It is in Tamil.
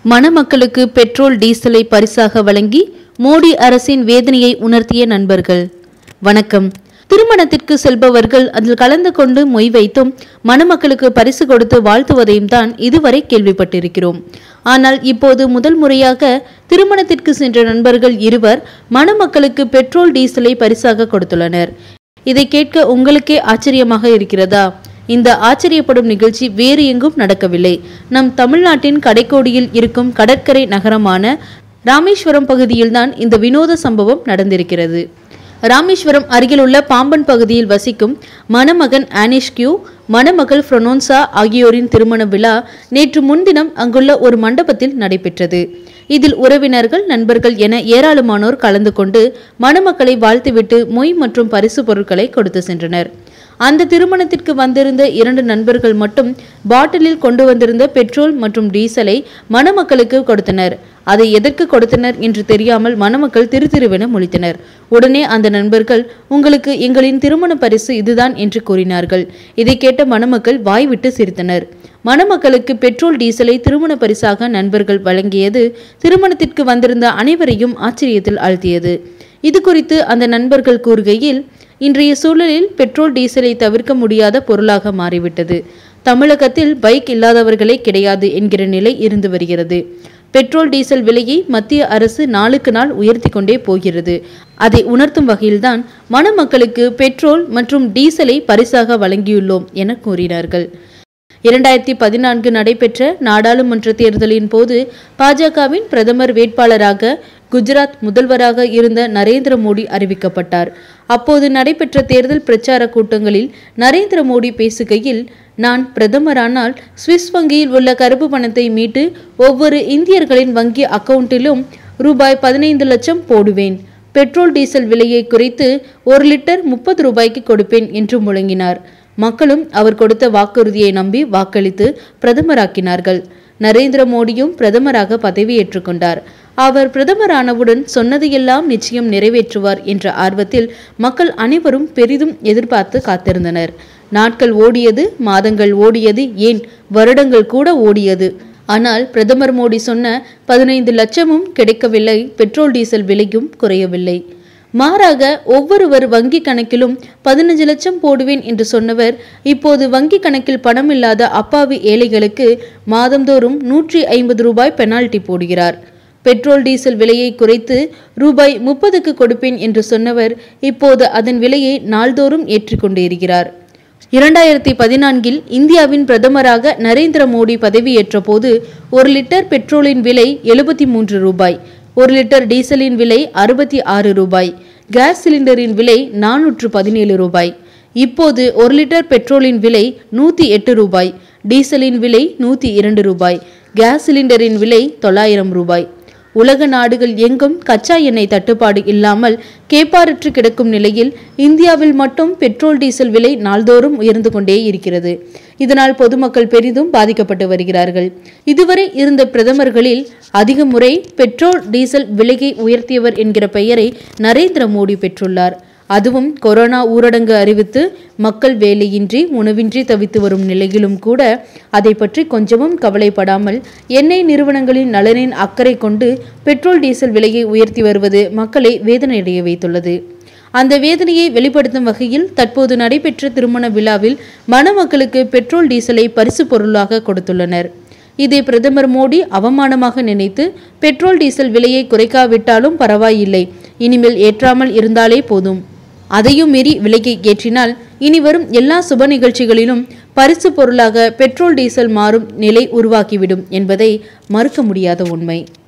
மணமக்களுக்கு பெட்ரோல் டீசலை பரிசாக வழங்கி மோடி அரசின் வேதனையை உணர்த்திய நண்பர்கள் வணக்கம் திருமணத்திற்கு செல்பவர்கள் அதில் கலந்து கொண்டு மொய் வைத்தும் மணமக்களுக்கு பரிசு கொடுத்து வாழ்த்துவதையும் தான் இதுவரை கேள்விப்பட்டிருக்கிறோம் ஆனால் இப்போது முதல் முறையாக திருமணத்திற்கு சென்ற நண்பர்கள் இருவர் மணமக்களுக்கு பெட்ரோல் டீசலை பரிசாக கொடுத்துள்ளனர் இதை கேட்க உங்களுக்கே ஆச்சரியமாக இருக்கிறதா இந்த ஆச்சரியப்படும் நிகழ்ச்சி வேறு எங்கும் நடக்கவில்லை நம் தமிழ்நாட்டின் கடைக்கோடியில் இருக்கும் கடற்கரை நகரமான ராமேஸ்வரம் பகுதியில்தான் இந்த வினோத சம்பவம் நடந்திருக்கிறது ராமேஸ்வரம் அருகிலுள்ள பாம்பன் பகுதியில் வசிக்கும் மணமகன் ஆனிஷ்கியூ மணமகள் ஃப்ரொனோன்சா ஆகியோரின் திருமண விழா நேற்று முன்தினம் அங்குள்ள ஒரு மண்டபத்தில் நடைபெற்றது இதில் உறவினர்கள் நண்பர்கள் என ஏராளமானோர் கலந்து கொண்டு மணமக்களை வாழ்த்துவிட்டு மொய் மற்றும் பரிசு பொருட்களை கொடுத்து சென்றனர் அந்த திருமணத்திற்கு வந்திருந்த இரண்டு நண்பர்கள் மட்டும் பாட்டிலில் கொண்டு வந்திருந்த பெட்ரோல் மற்றும் டீசலை மணமக்களுக்கு கொடுத்தனர் அதை எதற்கு கொடுத்தனர் என்று தெரியாமல் மணமக்கள் திரு திருவென முழித்தனர் உடனே அந்த நண்பர்கள் உங்களுக்கு எங்களின் திருமண பரிசு இதுதான் என்று கூறினார்கள் இதை கேட்ட மணமக்கள் வாய்விட்டு சிரித்தனர் மணமக்களுக்கு பெட்ரோல் டீசலை திருமண பரிசாக நண்பர்கள் வழங்கியது திருமணத்திற்கு வந்திருந்த அனைவரையும் ஆச்சரியத்தில் ஆழ்த்தியது இது குறித்து அந்த நண்பர்கள் கூறுகையில் இன்றைய சூழலில் பெட்ரோல் டீசலை தவிர்க்க முடியாத பொருளாக மாறிவிட்டது தமிழகத்தில் பைக் இல்லாதவர்களே கிடையாது என்கிற நிலை இருந்து வருகிறது பெட்ரோல் டீசல் விலையை மத்திய அரசு நாளுக்கு நாள் உயர்த்தி கொண்டே போகிறது அதை உணர்த்தும் வகையில்தான் மணமக்களுக்கு பெட்ரோல் மற்றும் டீசலை பரிசாக வழங்கியுள்ளோம் என கூறினார்கள் இரண்டாயிரத்தி பதினான்கு நடைபெற்ற நாடாளுமன்ற தேர்தலின் போது பாஜகவின் பிரதமர் வேட்பாளராக குஜராத் முதல்வராக இருந்த நரேந்திர மோடி அறிவிக்கப்பட்டார் அப்போது நடைபெற்ற தேர்தல் பிரச்சார கூட்டங்களில் நரேந்திர மோடி பேசுகையில் நான் பிரதமரானால் சுவிஸ் வங்கியில் உள்ள கருப்பு பணத்தை மீட்டு ஒவ்வொரு இந்தியர்களின் வங்கி அக்கவுண்டிலும் ரூபாய் பதினைந்து லட்சம் போடுவேன் பெட்ரோல் டீசல் விலையை குறைத்து ஒரு லிட்டர் முப்பது ரூபாய்க்கு கொடுப்பேன் என்று முழங்கினார் மக்களும் அவர் கொடுத்த வாக்குறுதியை நம்பி வாக்களித்து பிரதமராக்கினார்கள் நரேந்திர மோடியும் பிரதமராக பதவியேற்றுக் கொண்டார் அவர் பிரதமரானவுடன் சொன்னதையெல்லாம் நிச்சயம் நிறைவேற்றுவார் என்ற ஆர்வத்தில் மக்கள் அனைவரும் பெரிதும் எதிர்பார்த்து காத்திருந்தனர் நாட்கள் ஓடியது மாதங்கள் ஓடியது ஏன் வருடங்கள் கூட ஓடியது ஆனால் பிரதமர் மோடி சொன்ன பதினைந்து லட்சமும் கிடைக்கவில்லை பெட்ரோல் டீசல் விலையும் குறையவில்லை மாறாக ஒவ்வொருவர் வங்கி கணக்கிலும் பதினஞ்சு லட்சம் போடுவேன் என்று சொன்னவர் இப்போது வங்கி கணக்கில் பணம் இல்லாத அப்பாவி ஏழைகளுக்கு மாதந்தோறும் நூற்றி ஐம்பது ரூபாய் பெனால்டி போடுகிறார் பெட்ரோல் டீசல் விலையை குறைத்து ரூபாய் முப்பதுக்கு கொடுப்பேன் என்று சொன்னவர் இப்போது அதன் விலையை நாள்தோறும் ஏற்றிக்கொண்டு இருக்கிறார் இரண்டாயிரத்தி பதினான்கில் இந்தியாவின் பிரதமராக நரேந்திர மோடி பதவியேற்ற போது ஒரு லிட்டர் பெட்ரோலின் விலை எழுபத்தி மூன்று ரூபாய் ஒரு லிட்டர் டீசலின் விலை அறுபத்தி ஆறு ரூபாய் கேஸ் சிலிண்டரின் விலை நானூற்று பதினேழு ரூபாய் இப்போது ஒரு லிட்டர் பெட்ரோலின் விலை நூற்றி எட்டு ரூபாய் டீசலின் விலை நூற்றி இரண்டு ரூபாய் கேஸ் சிலிண்டரின் விலை தொள்ளாயிரம் ரூபாய் உலக நாடுகள் எங்கும் கச்சா எண்ணெய் தட்டுப்பாடு இல்லாமல் கேப்பாரற்று கிடக்கும் நிலையில் இந்தியாவில் மட்டும் பெட்ரோல் டீசல் விலை நாள்தோறும் உயர்ந்து கொண்டே இருக்கிறது இதனால் பொதுமக்கள் பெரிதும் பாதிக்கப்பட்டு வருகிறார்கள் இதுவரை இருந்த பிரதமர்களில் அதிக முறை பெட்ரோல் டீசல் விலையை உயர்த்தியவர் என்கிற பெயரை நரேந்திர மோடி பெற்றுள்ளார் அதுவும் கொரோனா ஊரடங்கு அறிவித்து மக்கள் வேலையின்றி உணவின்றி தவித்து வரும் நிலையிலும் கூட அதை பற்றி கொஞ்சமும் கவலைப்படாமல் எண்ணெய் நிறுவனங்களின் நலனின் அக்கறை கொண்டு பெட்ரோல் டீசல் விலையை உயர்த்தி வருவது மக்களை வேதனையடைய வைத்துள்ளது அந்த வேதனையை வெளிப்படுத்தும் வகையில் தற்போது நடைபெற்ற திருமண விழாவில் மணமக்களுக்கு பெட்ரோல் டீசலை பரிசு பொருளாக கொடுத்துள்ளனர் இதை பிரதமர் மோடி அவமானமாக நினைத்து பெட்ரோல் டீசல் விலையை குறைக்காவிட்டாலும் பரவாயில்லை இனிமேல் ஏற்றாமல் இருந்தாலே போதும் அதையும் மீறி விலையை ஏற்றினால் இனி வரும் எல்லா சுப நிகழ்ச்சிகளிலும் பரிசு பொருளாக பெட்ரோல் டீசல் மாறும் நிலை உருவாக்கிவிடும் என்பதை மறுக்க முடியாத உண்மை